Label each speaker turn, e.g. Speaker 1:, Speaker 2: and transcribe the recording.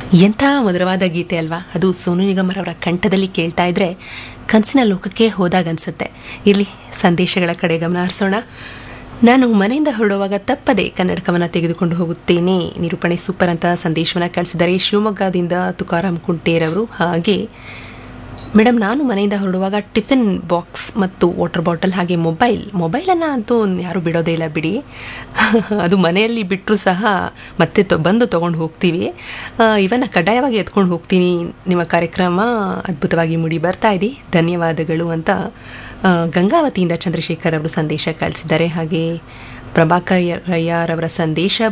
Speaker 1: ಎಂಥ ಮಧುರವಾದ ಗೀತೆ ಅಲ್ವಾ ಅದು ಸೋನು ನಿಗಮರವರ ಕಂಠದಲ್ಲಿ ಕೇಳ್ತಾ ಇದ್ರೆ ಕನಸಿನ ಲೋಕಕ್ಕೆ ಹೋದಾಗ ಅನ್ಸುತ್ತೆ ಇಲ್ಲಿ ಸಂದೇಶಗಳ ಕಡೆ ಗಮನ ಹರಿಸೋಣ ನಾನು ಮನೆಯಿಂದ ಹೊರಡುವಾಗ ತಪ್ಪದೆ ಕನ್ನಡಕವನ್ನು ತೆಗೆದುಕೊಂಡು ಹೋಗುತ್ತೇನೆ ನಿರೂಪಣೆ ಸೂಪರ್ ಅಂತ ಸಂದೇಶವನ್ನು ಕಳಿಸಿದ್ದಾರೆ ಶಿವಮೊಗ್ಗದಿಂದ ತುಕಾರಾಮ್ ಕುಂಟೇರವರು ಹಾಗೆ ಮೇಡಮ್ ನಾನು ಮನೆಯಿಂದ ಹೊರಡುವಾಗ ಟಿಫಿನ್ ಬಾಕ್ಸ್ ಮತ್ತು ವಾಟರ್ ಬಾಟಲ್ ಹಾಗೆ ಮೊಬೈಲ್ ಮೊಬೈಲನ್ನು ಅಂತೂ ಯಾರೂ ಬಿಡೋದೇ ಇಲ್ಲ ಬಿಡಿ ಅದು ಮನೆಯಲ್ಲಿ ಬಿಟ್ಟರು ಸಹ ಮತ್ತೆ ತೊ ಬಂದು ತೊಗೊಂಡು ಹೋಗ್ತೀವಿ ಇವನ್ನ ಕಡ್ಡಾಯವಾಗಿ ಎತ್ಕೊಂಡು ಹೋಗ್ತೀನಿ ನಿಮ್ಮ ಕಾರ್ಯಕ್ರಮ ಅದ್ಭುತವಾಗಿ ಮೂಡಿ ಬರ್ತಾ ಇದೆ ಧನ್ಯವಾದಗಳು ಅಂತ ಆ, ಗಂಗಾವತಿಯಿಂದ ಚಂದ್ರಶೇಖರ್ ಅವರು ಸಂದೇಶ ಕಳಿಸಿದ್ದಾರೆ ಹಾಗೆ ಪ್ರಭಾಕರ್ ರಯ್ಯರವರ ಸಂದೇಶ